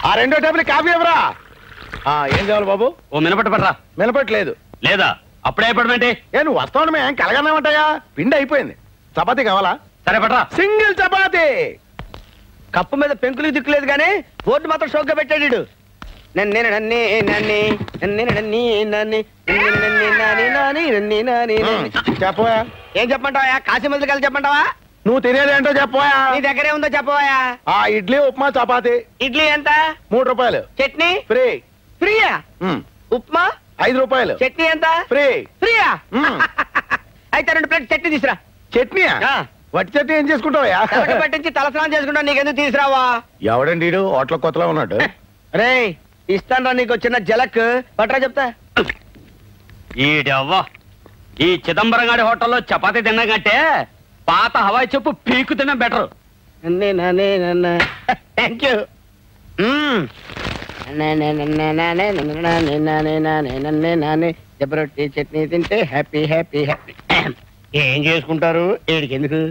ఆ రెండో table coffee ఇవ్వరా ఆ, ఏం కావాలి బాబు ఓ మినపట్టు పడరా నిలబట్టలేదు లేదా అప్పుడే పడమంటే ఏ నువ్వు వస్తావు మేము కలగన్నామంటాయా పిండి అయిపోయింది చపాతీ కావాలా సరే పడరా సింగిల్ చపాతీ కప్పు మీద పెంకులు దిక్కులేదు కానీ బోర్డు మాత్రం షోక్గా పెట్టాడు ఈడు. నన్నే నన్నే నన్నే నన్నే నన్నే నన్నే నన్నే నన్నే నాని నాని నన్నే నాని ఉమ్, నన్నే. చెప్పవా ఏం చెప్పమంటావా కాశీ మందులు కలిసి చెప్పమంటావా నువ్వు తినేదేంటో చెప్పవా నీ దగ్గరే ఉందో చెప్పవా ఆ ఇడ్లీ ఉప్మా చపాతీ ఇడ్లీ ఎంత మూడు రూపాయలు చట్నీ ఫ్రీ ఫ్రీయా ఉమ్, ఉప్మా ఐదు రూపాయలు చట్నీ ఎంత ఫ్రీ ఫ్రీయా మ్మ్. అయితే రెండు ప్లేట్ చట్నీ తీసురా చట్నీయా ఆ. వట్టి చట్నీ ఏం చేసుకుంటావయ్యా తలకి పట్టించి తలస్నానం చేసుకుంటా నీకెందుకు తీసురావా ఎవడండి వీడు హోటల్ కొత్తలో ఉన్నాడు రే ఇస్తాను నీకు చిన్న జలక్ పట్రా చెప్తా ఈడవ్వ ఈ చిదంబరం గారి హోటల్లో చపాతీ తినడం కంటే పాత హవాయి చెప్పు పీకు తినడం బెటర్ నన్నే నన్నే నన్న థ్యాంక్ యూ జబరొట్టి చట్నీ తింటే హ్యాపీ హ్యాపీ హ్యాపీ ఏం చేసుకుంటారు ఏడికి ఎందుకు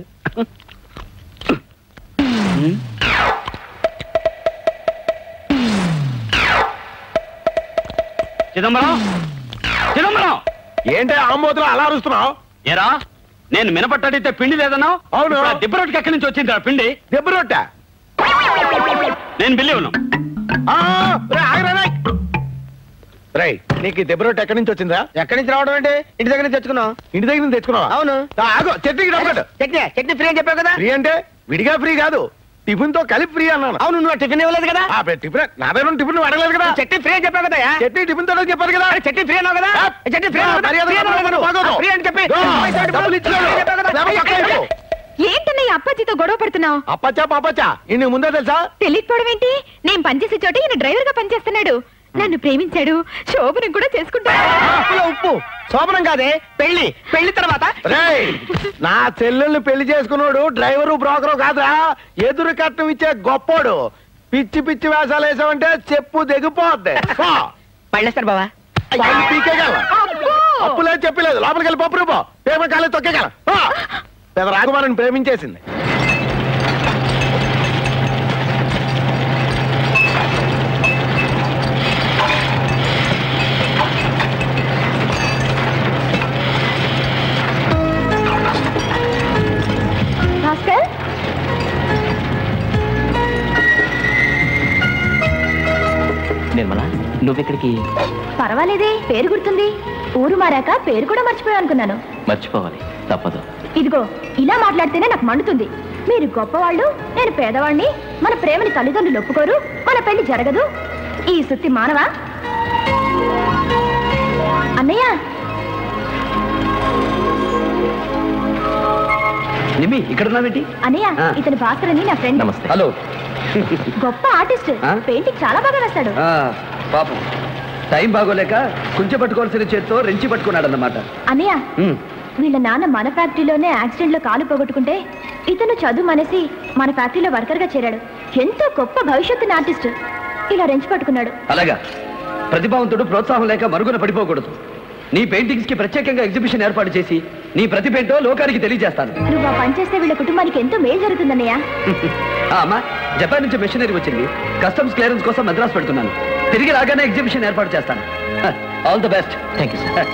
చిదంబరం చిదంబరం ఏంటి ఆంబోతులు అలా అరుస్తున్నావు ఏరా నేను మినపట్టు అడిగితే పిండి లేదన్నావు అవును. ఇప్పుడు ఆ దిబ్బరొట్టుకి ఎక్కడి నుంచి వచ్చింది ఆ పిండి దెబ్బ రొట్టె నేను బిల్లి ఉన్నాను ఆ, రేయ్, ఆగురా, రేయ్. రేయ్ నీకు ఈ దెబ్బ రొట్టె ఎక్కడి నుంచి వచ్చిందా ఎక్కడి నుంచి రావడం ఏంటి ఇంటి దగ్గర నుంచి తెచ్చుకున్నాం ఇంటి దగ్గర నుంచి తెచ్చుకున్నావా అవును ఆ, ఆగు చట్నీకి డబ్బు చట్నీ చట్నీ ఫ్రీ అని చెప్పావు కదా ఫ్రీ అంటే విడిగా ఫ్రీ కాదు టిఫిన్ తో కలిపి ఫ్రీ అన్నాను అవును నువ్వు టిఫిన్ ఇవ్వలేదు కదా ఆ, బే, టిఫిన్ నా దగ్గర టిఫిన్ నువ్వు అడగలేదు కదా చట్నీ ఫ్రీ అని చెప్పావు కదా చట్నీ టిఫిన్ తో చెప్పారు కదా చట్నీ ఫ్రీ అన్నావు కదా ఆ, చట్నీ ఫ్రీ ఆ, అన్నావు కదా? మర్యాద ఫ్రీ అన్నావు కదా నువ్వు? బాగోదు. ఫ్రీ అని చెప్పి దో, పైసలు డబ్బులు ఇచ్చాడు. ఫ్రీ చెప్పావు కదా? లేకపోతే పక్కన ఇవ్వు. ఏంటన్నయ్య అప్పాజీతో గొడవ పడుతున్నావు అప్పచ్చా పాపచ్చా ఇన్ని ముందే తెలుసా తెలియకపోవడం ఏంటి నేను పనిచేసే చోట ఈయన డ్రైవర్ గా పనిచేస్తున్నాడు నన్ను ప్రేమించాడు శోభనం కూడా చేసుకుంటాడు ఉప్పులో ఉప్పు శోభనం కాదే పెళ్లి పెళ్లి తర్వాత రేయ్ నా చెల్లెల్ని పెళ్లి చేసుకున్నాడు డ్రైవరు బ్రోకరు కాదురా ఎదురు కట్నం ఇచ్చే గొప్పోడు పిచ్చి పిచ్చి వేషాలు వేసావంటే చెప్పు దిగిపోద్ది పో. పళ్ళేస్తారు బావా పళ్ళు పీకేయగల అబ్బో! అప్పులేదు చెప్పలేదు లోపలికి వెళ్ళి పప్పు రూపో పేపర్ కాలేదు తొక్కేగల పో. పెద్ద రాకుమారిని ప్రేమించేసింది భాస్కర్ నిర్మల నువ్వెక్కడికి పర్వాలేదే పేరు గుర్తుంది ఊరు మారాక పేరు కూడా మర్చిపోయాను అనుకున్నాను మర్చిపోవాలి తప్పదు ఇదిగో ఇలా మాట్లాడితేనే నాకు మండుతుంది మీరు గొప్పవాళ్ళు నేను పేదవాణ్ణి మన ప్రేమని తల్లిదండ్రులు ఒప్పుకోరు మన పెళ్లి జరగదు ఈ సుత్తి మానవా అన్నయ్య నిమి ఇక్కడ ఉన్నావేంటి అన్నయ్య ఆ. ఇతని భాస్కర్ అని నా ఫ్రెండ్ నమస్తే హలో గొప్ప ఆర్టిస్ట్ ఆ? పెయింటింగ్ చాలా బాగా వేస్తాడు పాపం టైం బాగోలేక కుంచె పట్టుకోవాల్సిన చేత్తో రెంచి పట్టుకున్నాడు అన్నమాట అన్నయ్య వీళ్ళ నాన్న మన ఫ్యాక్టరీలోనే యాక్సిడెంట్ లో కాలు పోగొట్టుకుంటే ఇతను చదువు మనేసి మన ఫ్యాక్టరీలో వర్కర్ గా చేరాడు ఎంతో గొప్ప భవిష్యత్తు ఆర్టిస్ట్ ఇలా రెంచి పట్టుకున్నాడు అలాగా ప్రతిభావంతుడు ప్రోత్సాహం లేక మరుగున పడిపోకూడదు నీ పెయింటింగ్స్ కి ప్రత్యేకంగా ఎగ్జిబిషన్ ఏర్పాటు చేసి నీ ప్రతిభ ఏంటో లోకానికి తెలియజేస్తాను నువ్వు ఆ పని చేస్తే వీళ్ళ కుటుంబానికి ఎంతో మేలు జరుగుతుందన్నయ్య ఆ, అమ్మా జపాన్ నుంచి మెషినరీ వచ్చింది కస్టమ్స్ క్లియరెన్స్ కోసం మద్రాసు పెడుతున్నాను తిరిగి రాగానే ఎగ్జిబిషన్ ఏర్పాటు చేస్తాను all the best thank you sir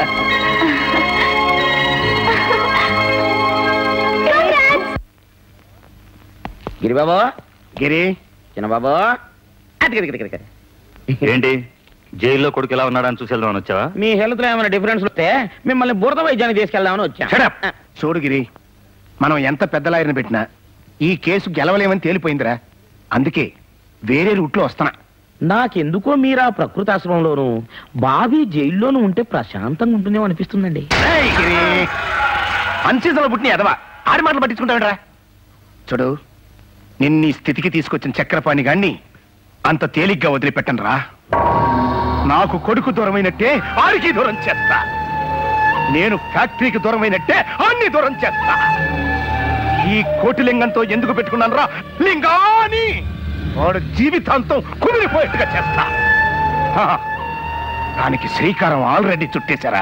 Giribabu Giri Chinnababu అదిగదిగదిగదిగ. ఏంటి జైల్లో కొడుకు ఎలా ఉన్నాడని చూసి వెళ్దామని వచ్చావా మీ హెల్త్ లో ఏమైనా డిఫరెన్స్ వస్తే మిమ్మల్ని బురద వైద్యానికి తీసుకెళ్దామని వచ్చా Shut up. చూడు గిరి మనం ఎంత పెద్ద లాయర్ని పెట్టినా ఈ కేసు గెలవలేమని తేలిపోయిందిరా అందుకే వేరే రూట్లో వస్తున్నా నాకెందుకో మీరు ఆ ప్రకృతి ఆశ్రమంలోను బావి జైల్లోనూ ఉంటే ప్రశాంతంగా ఉంటుందేమో అనిపిస్తుందండి ఏయ్ గిరి అన్సీజన్లో పుట్టిన ఎదవా ఆడి మాటలు పట్టించుకుంటావిడ్రా చూడు నిన్ని స్థితికి తీసుకొచ్చిన చక్రపాణి గాన్ని అంత తేలిగ్గా వదిలిపెట్టను రా నాకు కొడుకు దూరమైనట్టే ఆడికి దూరం చేస్తా నేను ఫ్యాక్టరీకి దూరమైనట్టే అన్ని దూరం చేస్తా ఈ కోటిలింగంతో ఎందుకు పెట్టుకున్నాను రా లింగాని వాడు జీవితాంతం కుదిరిపోయేట్టుగా చేస్తా హా, దానికి శ్రీకారం ఆల్రెడీ చుట్టేశారా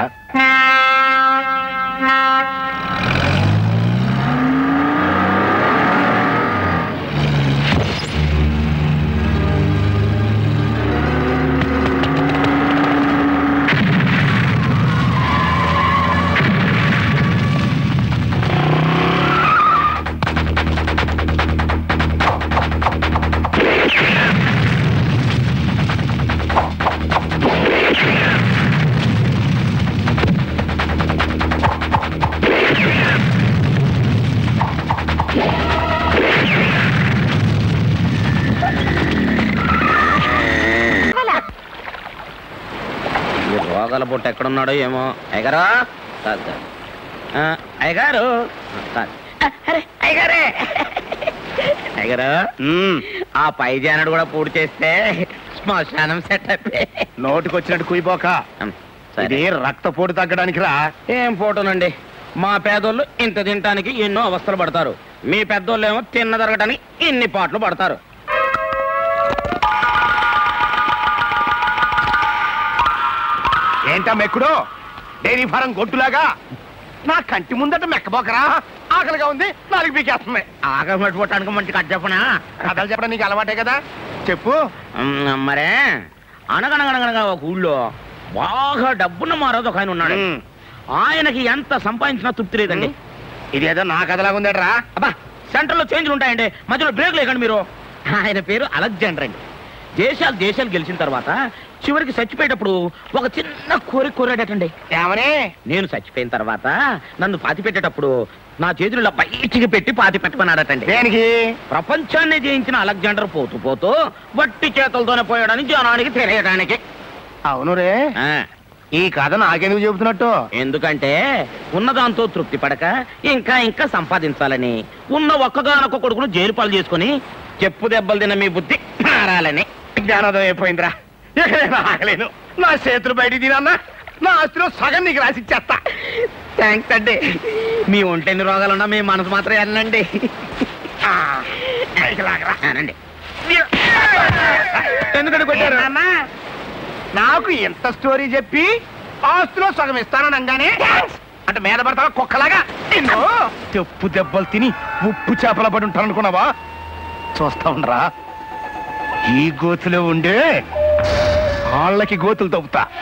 పేదల పుట్ట ఎక్కడున్నాడో ఏమో అయ్యగారు కాదు కాదు ఆ, అయ్యగారు కాదు ఆ, అరే అయ్యగారే అయ్యగారు ఉమ్, ఆ పై జానడు కూడా పూర్తి చేస్తే శ్మశానం సెట్ అయిపోయి నోటికొచ్చినట్టు కుయిపోక ఇది రక్తపోటు తగ్గడానికి రా ఏం ఫోటోనండి మా పేదోళ్ళు ఇంత తినటానికి ఎన్నో అవస్థలు పడతారు మీ పెద్దోళ్ళు ఏమో తిన్న జరగటానికి ఇన్ని పాటలు పడతారు ఏంటా మెక్కుడు డైరీ ఫారం గొట్టులాగా నా కంటి ముందట మెక్కబోకరా ఆకలిగా ఉంది నాలుగు పీకేస్తుంది ఆకలి పట్టుకోవటానికి మంచి కట్ చెప్పనా కథలు చెప్పడం నీకు అలవాటే కదా చెప్పు ఉమ్, మరే అనగనగనగనగా ఒక ఊళ్ళో బాగా డబ్బున్న మారోజు ఒక ఆయన ఉన్నాడు ఉమ్. ఆయనకి ఎంత సంపాదించినా తృప్తి లేదండి ఇదేదో నా కథలాగా ఉందట్రా అబ్బా సెంటర్ లో చేంజ్లు ఉంటాయండి మధ్యలో బ్రేక్ లేకండి మీరు ఆయన పేరు అలెగ్జాండర్ అండి దేశాలు దేశాలు గెలిచిన తర్వాత చివరికి చచ్చిపోయేటప్పుడు ఒక చిన్న కోరిక కోరాడటండి ఏమని నేను చచ్చిపోయిన తర్వాత నన్ను పాతి పెట్టేటప్పుడు నా చేతులు ఇలా బయటికి పెట్టి పాతి పెట్టమన్నాడటండి దేనికి ప్రపంచాన్ని జయించిన అలెగ్జాండర్ పోతూ పోతూ వట్టి చేతులతోనే పోయాడని జనానికి తెలియడానికి అవును రే ఆ, ఈ కథ నాకెందుకు చెబుతున్నట్టు ఎందుకంటే ఉన్నదాంతో తృప్తి పడక ఇంకా ఇంకా సంపాదించాలని ఉన్న ఒక్కగానొక్క కొడుకును జైలు పాలు చేసుకుని చెప్పు దెబ్బలు తిన్న మీ బుద్ధి మారాలని జ్ఞానోదయం అయిపోయిందిరా ఇక నేను ఆగలేను నా చేతులు బయటికి తినన్నా నా ఆస్తిలో సగం నీకు రాసిచ్చేస్తా థ్యాంక్స్ అండి మీ ఒంటెన్ని రోగాలున్నా మీ మనసు మాత్రం వెళ్ళండి ఆ, పైకి లాగరా. అనండి ఎందుకంటే కొట్టారు ఏంటన్నా? నాకు ఎంత స్టోరీ చెప్పి ఆస్తిలో సగం ఇస్తానని అనగానే అంటే మీద పడతావా కుక్కలాగా నిన్ను చెప్పు దెబ్బలు తిని ఉప్పు చేపల పడి ఉంటాను అనుకున్నావా చూస్తా ఉండరా ఈ గోతులో ఉండే వాళ్ళకి గోతులు తవ్వుతా